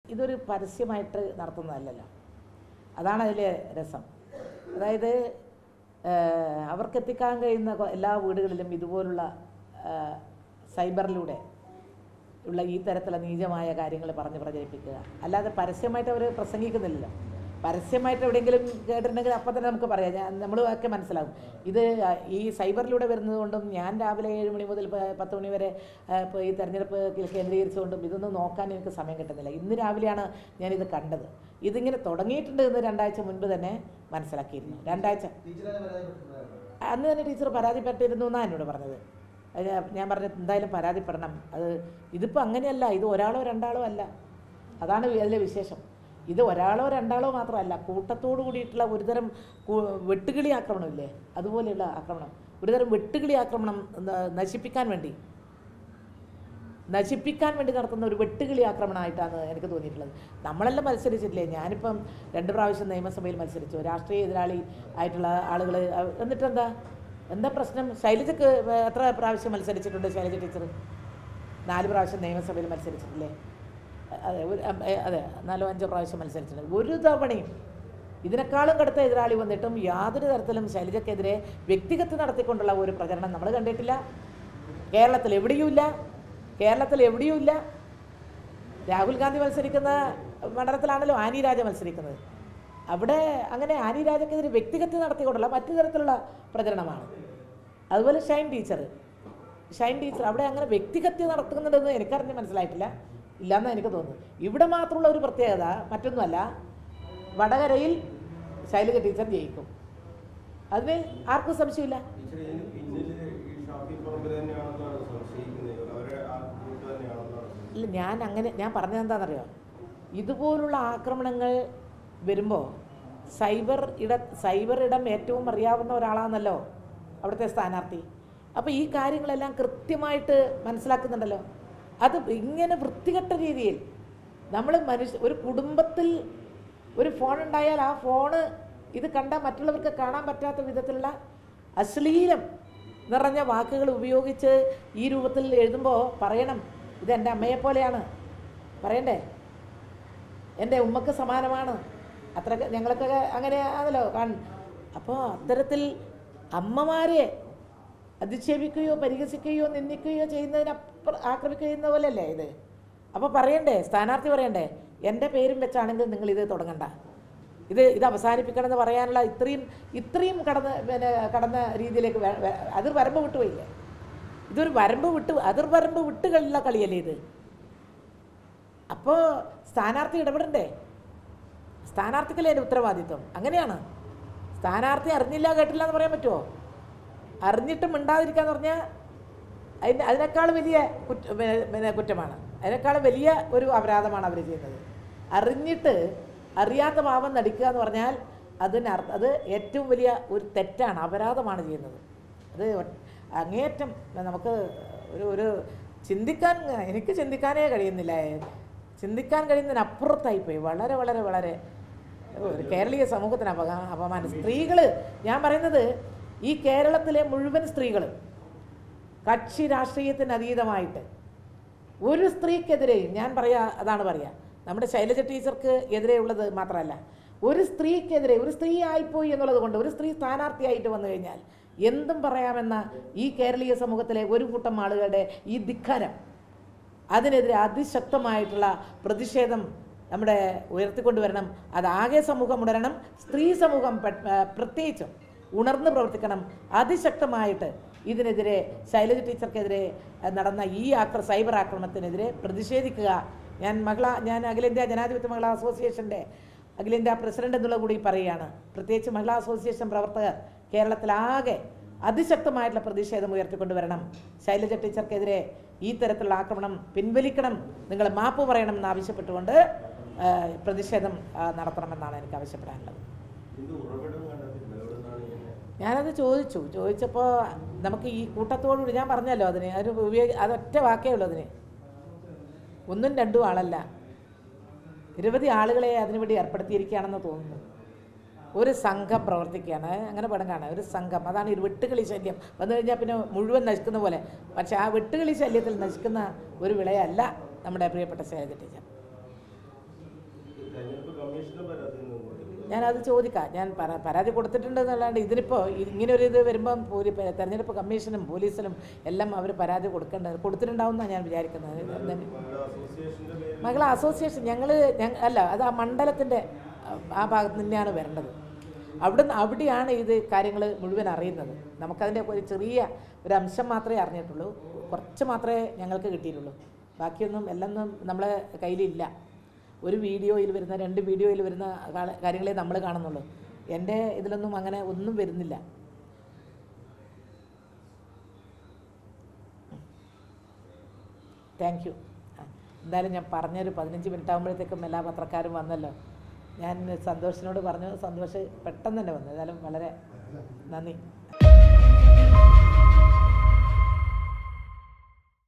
ഇതൊരു പരസ്യമായിട്ട് നടത്തുന്നതല്ലല്ലോ അതാണ് അതിലെ രസം അതായത് ഏഹ്, അവർക്ക് എത്തിക്കാൻ കഴിയുന്ന കൊ- എല്ലാ വീടുകളിലും ഇതുപോലുള്ള ഏഹ്, സൈബറിലൂടെ ഉള്ള ഈ തരത്തിലുള്ള നീചമായ കാര്യങ്ങൾ പറഞ്ഞ് പ്രചരിപ്പിക്കുക അല്ലാതെ പരസ്യമായിട്ട് അവർ പ്രസംഗിക്കുന്നില്ലല്ലോ പരസ്യമായിട്ട് എവിടെയെങ്കിലും കേട്ടിട്ടുണ്ടെങ്കിൽ അപ്പം തന്നെ നമുക്ക് പറയാം ഞാൻ നമ്മൾ ഒക്കെ മനസ്സിലാവും ഇത് ഈ സൈബറിലൂടെ വരുന്നത് കൊണ്ടും ഞാൻ രാവിലെ ഏഴ് മണി മുതൽ പ- പത്ത് മണി വരെ ആ, ഇപ്പോൾ ഈ തെരഞ്ഞെടുപ്പ് കേന്ദ്രീകരിച്ചുകൊണ്ടും ഇതൊന്നും നോക്കാൻ എനിക്ക് സമയം കിട്ടുന്നില്ല ഇന്ന് രാവിലെയാണ് ഞാനിത് കണ്ടത് ഇതിങ്ങനെ തുടങ്ങിയിട്ടുണ്ട് എന്ന് രണ്ടാഴ്ച മുൻപ് തന്നെ മനസ്സിലാക്കിയിരുന്നു രണ്ടാഴ്ച അന്ന് തന്നെ ടീച്ചർ പരാതിപ്പെട്ടിരുന്നു എന്നാണ് എന്നോട് പറഞ്ഞത് അത് ഞാൻ- ഞാൻ പറഞ്ഞത് എന്തായാലും പരാതിപ്പെടണം അത് ഇതിപ്പോൾ അങ്ങനെയല്ല ഇത് ഒരാളോ രണ്ടാളോ അല്ല അതാണ് അതിലെ വിശേഷം ഇത് ഒരാളോ രണ്ടാളോ മാത്രമല്ല കൂട്ടത്തോടു കൂടിയിട്ടുള്ള ഒരുതരം കു- വെട്ടുകിളി ആക്രമണമില്ലേ അതുപോലെയുള്ള ആക്രമണം ഒരുതരം വെട്ടുകിളി ആക്രമണം ന- നശിപ്പിക്കാൻ വേണ്ടി നശിപ്പിക്കാൻ വേണ്ടി നടത്തുന്ന ഒരു വെട്ടുകിളി ആക്രമണമായിട്ടാണ് എനിക്ക് തോന്നിയിട്ടുള്ളത് നമ്മളെല്ലാം മത്സരിച്ചിട്ടില്ലേ ഞാനിപ്പം രണ്ട് പ്രാവശ്യം നിയമസഭയിൽ മത്സരിച്ചു രാഷ്ട്രീയ എതിരാളി ആയിട്ടുള്ള ആളുകൾ എന്നിട്ടെന്താ എന്താ പ്രശ്നം ശൈലജക്ക് എത്ര പ്രാവശ്യം മത്സരിച്ചിട്ടുണ്ട് ശൈലജ ടീച്ചർ നാല് പ്രാവശ്യം നിയമസഭയിൽ മത്സരിച്ചിട്ടില്ലേ അതെ ഒരു അം- ഏ, അതെ നാലോ അഞ്ചോ പ്രാവശ്യം മത്സരിച്ചിട്ടുണ്ട് ഒരു തവണയും ഇതിനേക്കാളും കടുത്ത എതിരാളി വന്നിട്ടും യാതൊരു തരത്തിലും ശൈലജക്കെതിരെ വ്യക്തിഗത നടത്തിക്കൊണ്ടുള്ള ഒരു പ്രചരണം നമ്മൾ കണ്ടിട്ടില്ല കേരളത്തിൽ എവിടെയുമില്ല കേരളത്തിൽ എവിടെയുമില്ല രാഹുൽ ഗാന്ധി മത്സരിക്കുന്ന മണ്ഡലത്തിലാണല്ലോ ആനി രാജ മത്സരിക്കുന്നത് അവിടെ അങ്ങനെ ആനി രാജക്കെതിരെ വ്യക്തിഗത നടത്തിക്കൊണ്ടുള്ള മറ്റു തരത്തിലുള്ള പ്രചരണമാണ് അതുപോലെ ഷൈൻ ടീച്ചർ ഷൈൻ ടീച്ചർ അവിടെ അങ്ങനെ വ്യക്തിഹത്യ നടത്തുന്നുണ്ടെന്ന് എനിക്കറിഞ്ഞ് മനസ്സിലായിട്ടില്ല ഇല്ലയെന്ന് എനിക്ക് തോന്നുന്നു ഇവിടെ മാത്രമുള്ള ഒരു പ്രത്യേകത മറ്റൊന്നുമല്ല വടകരയിൽ ശൈലജ ടീച്ചർ ജയിക്കും അതിന് ആർക്കും സംശയമില്ല ടീച്ചർ ഇതിന് പിന്നില് ഈ ഷാഫി പറമ്പിൽ തന്നെയാണെന്നാണ് സംശയിക്കുന്നത് അവരെ ആ കൂട്ട് തന്നെയാണെന്നാണ് ഇല്ല ഞാൻ അങ്ങനെ ഞാൻ പറഞ്ഞത് എന്താണെന്നറിയോ ഇതുപോലുള്ള ആക്രമണങ്ങൾ വരുമ്പോൾ സൈബർ ഇട സൈബർ ഇടം ഏറ്റവും അറിയാവുന്ന ഒരാളാണല്ലോ അവിടുത്തെ സ്ഥാനാർത്ഥി അപ്പോൾ ഈ കാര്യങ്ങളെല്ലാം കൃത്യമായിട്ട് മനസ്സിലാക്കുന്നുണ്ടല്ലോ അത് ഇങ്ങനെ വൃത്തികെട്ട രീതിയിൽ നമ്മൾ മനുഷ്യ ഒരു കുടുംബത്തിൽ ഒരു ഫോൺ ഉണ്ടായാൽ ആ ഫോണ് ഇത് കണ്ടാൽ മറ്റുള്ളവർക്ക് കാണാൻ പറ്റാത്ത വിധത്തിലുള്ള അശ്ലീലം നിറഞ്ഞ വാക്കുകൾ ഉപയോഗിച്ച് ഈ രൂപത്തിൽ എഴുതുമ്പോൾ പറയണം ഇത് എൻ്റെ അമ്മയെ പോലെയാണ് പറയണ്ടേ എൻ്റെ ഉമ്മക്ക് സമാനമാണ് അത്ര ഞങ്ങളൊക്കെ അങ്ങനെ ആണല്ലോ കാൺ അപ്പോൾ അത്തരത്തിൽ അമ്മമാരെ അധിക്ഷേപിക്കുകയോ പരിഹസിക്കുകയോ നിന്ദിക്കുകയോ ചെയ്യുന്നതിനപ്പുറം ആക്രമിക്കുന്ന പോലെയല്ലേ ഇത് അപ്പോൾ പറയണ്ടേ സ്ഥാനാർത്ഥി പറയണ്ടേ എൻ്റെ പേരും വെച്ചാണെങ്കിൽ നിങ്ങൾ ഇത് തുടങ്ങണ്ട ഇത് ഇത് അവസാനിപ്പിക്കണം എന്ന് പറയാനുള്ള ഇത്രയും ഇത്രയും കടന്ന് പിന്നെ കടന്ന രീതിയിലേക്ക് വേ- വേ- അതിർ വരമ്പ് വിട്ടുപോയില്ലേ ഇതൊരു വരമ്പ് വിട്ട് അതിർ വരമ്പ് വിട്ടുകളുള്ള കളിയല്ലേ ഇത് അപ്പോൾ സ്ഥാനാർത്ഥി ഇടപെടണ്ടേ സ്ഥാനാർത്ഥിക്കല്ലേ എൻ്റെ ഉത്തരവാദിത്വം അങ്ങനെയാണ് സ്ഥാനാർത്ഥി അറിഞ്ഞില്ല കേട്ടില്ല എന്ന് പറയാൻ പറ്റുമോ അറിഞ്ഞിട്ട് മിണ്ടാതിരിക്കാന്ന് പറഞ്ഞാൽ അതിന് അതിനേക്കാൾ വലിയ കുറ്റ പിന്നെ- പിന്നെ കുറ്റമാണ് അതിനേക്കാൾ വലിയ ഒരു അപരാധമാണ് അവർ ചെയ്യുന്നത് അറിഞ്ഞിട്ട് അറിയാത്ത ഭാവം നടിക്കുക എന്ന് പറഞ്ഞാൽ അതിന് അത് ഏറ്റവും വലിയ ഒരു തെറ്റാണ് അപരാധമാണ് ചെയ്യുന്നത് അത് ഒ- അങ്ങേയറ്റം നമുക്ക് ഒരു ഒരു ചിന്തിക്കാൻ എനിക്ക് ചിന്തിക്കാനേ കഴിയുന്നില്ല ചിന്തിക്കാൻ കഴിയുന്നതിനപ്പുറത്തായിപ്പോയി വളരെ വളരെ വളരെ ഒരു കേരളീയ സമൂഹത്തിന് അപക അപമാനം സ്ത്രീകൾ ഞാൻ പറയുന്നത് ഈ കേരളത്തിലെ മുഴുവൻ സ്ത്രീകൾ കക്ഷി രാഷ്ട്രീയത്തിന് അതീതമായിട്ട് ഒരു സ്ത്രീക്കെതിരെയും ഞാൻ പറയാ അതാണ് പറയാ നമ്മുടെ ശൈലജ ടീച്ചർക്ക് എതിരെ ഉള്ളത് മാത്രമല്ല ഒരു സ്ത്രീക്കെതിരെ ഒരു സ്ത്രീ ആയിപ്പോയി എന്നുള്ളത് കൊണ്ട് ഒരു സ്ത്രീ സ്ഥാനാർത്ഥിയായിട്ട് വന്നു കഴിഞ്ഞാൽ എന്തും പറയാമെന്ന ഈ കേരളീയ സമൂഹത്തിലെ ഒരു കൂട്ടം ആളുകളുടെ ഈ ധിക്കാരം അതിനെതിരെ അതിശക്തമായിട്ടുള്ള പ്രതിഷേധം നമ്മുടെ ഉയർത്തിക്കൊണ്ടുവരണം അതാകെ സമൂഹം ഉണരണം സ്ത്രീ സമൂഹം പെ- ഏ, പ്രത്യേകിച്ചും ഉണർന്ന് പ്രവർത്തിക്കണം അതിശക്തമായിട്ട് ഇതിനെതിരെ ശൈലജ ടീച്ചർക്കെതിരെ ഏ, നടന്ന ഈ ആക്ര സൈബർ ആക്രമണത്തിനെതിരെ പ്രതിഷേധിക്കുക ഞാൻ മഹിളാ ഞാൻ അഖിലേന്ത്യാ ജനാധിപത്യ മഹിളാ അസോസിയേഷൻ്റെ അഖിലേന്ത്യാ പ്രസിഡന്റ് എന്നുള്ള കൂടി പറയുകയാണ് പ്രത്യേകിച്ച് മഹിളാ അസോസിയേഷൻ പ്രവർത്തകർ കേരളത്തിലാകെ അതിശക്തമായിട്ടുള്ള പ്രതിഷേധം ഉയർത്തിക്കൊണ്ടുവരണം ശൈലജ ടീച്ചർക്കെതിരെ ഈ തരത്തിലുള്ള ആക്രമണം പിൻവലിക്കണം നിങ്ങൾ മാപ്പ് പറയണം എന്ന് ആവശ്യപ്പെട്ടുകൊണ്ട് ആ, പ്രതിഷേധം ആ, നടത്തണമെന്നാണ് എനിക്ക് ആവശ്യപ്പെടാനുള്ളത് ഇത് ഉറവിടം കണ്ടെത്തില്ല എവിടെ നിന്നാണ് ഇങ്ങനെ ഞാനത് ചോദിച്ചു ചോദിച്ചപ്പോൾ നമുക്ക് ഈ കൂട്ടത്തോടുകൂടി ഞാൻ പറഞ്ഞല്ലോ അതിന് അതിന് ഉപയോഗി അതൊറ്റ വാക്കേ ഉള്ളൂ അതിന് ഒന്നും രണ്ടും ആളല്ല നിരവധി ആളുകളെ അതിനുവേണ്ടി ഏർപ്പെടുത്തിയിരിക്കുകയാണെന്ന് തോന്നുന്നു ഒരു സംഘം പ്രവർത്തിക്കുകയാണ് അങ്ങനെ പടം കാണാം ഒരു സംഘം അതാണ് ഈ വെട്ടുകിളി ശല്യം വന്നു കഴിഞ്ഞാൽ പിന്നെ മുഴുവൻ നശിക്കുന്ന പോലെ പക്ഷെ ആ വെട്ടുകിളി ശല്യത്തിൽ നശിക്കുന്ന ഒരു വിളയല്ല നമ്മുടെ പ്രിയപ്പെട്ട ശൈലജ ടീച്ചർ പോലീസിന് പരാതി ഒന്നും കൊടുത്തിട്ടില്ല. ഞാനത് ചോദിക്കാം ഞാൻ പരാ- പരാതി കൊടുത്തിട്ടുണ്ട് എന്നല്ലാണ്ട് ഇതിനിപ്പോൾ ഇങ്ങനെ ഒരു ഇത് വരുമ്പം പോലീ തെരഞ്ഞെടുപ്പ് കമ്മീഷനും പോലീസിനും എല്ലാം അവർ പരാതി കൊടുക്കേണ്ടത് കൊടുത്തിട്ടുണ്ടാവുമെന്നാണ് ഞാൻ വിചാരിക്കുന്നത് മഹിളാ അസോസിയേഷന്റെ പേരിൽ മകള അസോസിയേഷൻ ഞങ്ങൾ അല്ല അത് ആ മണ്ഡലത്തിൻ്റെ ആ ഭാഗത്ത് തന്നെയാണ് വരേണ്ടത് അവിടുന്ന് അവിടെയാണ് ഇത് കാര്യങ്ങൾ മുഴുവൻ അറിയുന്നത് നമുക്കതിൻ്റെ ഒരു ചെറിയ ഒരു അംശം മാത്രമേ അറിഞ്ഞിട്ടുള്ളൂ കുറച്ച് മാത്രമേ ഞങ്ങൾക്ക് കിട്ടിയിട്ടുള്ളൂ ബാക്കിയൊന്നും എല്ലാം നമ്മളെ കയ്യിലില്ല ഒരു വീഡിയോയിൽ വരുന്ന രണ്ട് വീഡിയോയിൽ വരുന്ന കാ- കാര്യങ്ങളെ നമ്മൾ കാണുന്നുള്ളൂ എൻ്റെ ഇതിലൊന്നും അങ്ങനെ ഒന്നും വരുന്നില്ല താങ്ക് യു എന്തായാലും ഞാൻ പറഞ്ഞൊരു പതിനഞ്ച് മിനിറ്റ് ആകുമ്പോഴത്തേക്കും എല്ലാ പത്രക്കാരും വന്നല്ലോ ഞാൻ സന്തോഷിനോട് പറഞ്ഞു സന്തോഷ് പെട്ടെന്ന് തന്നെ വന്നു ഏതായാലും വളരെ നന്ദി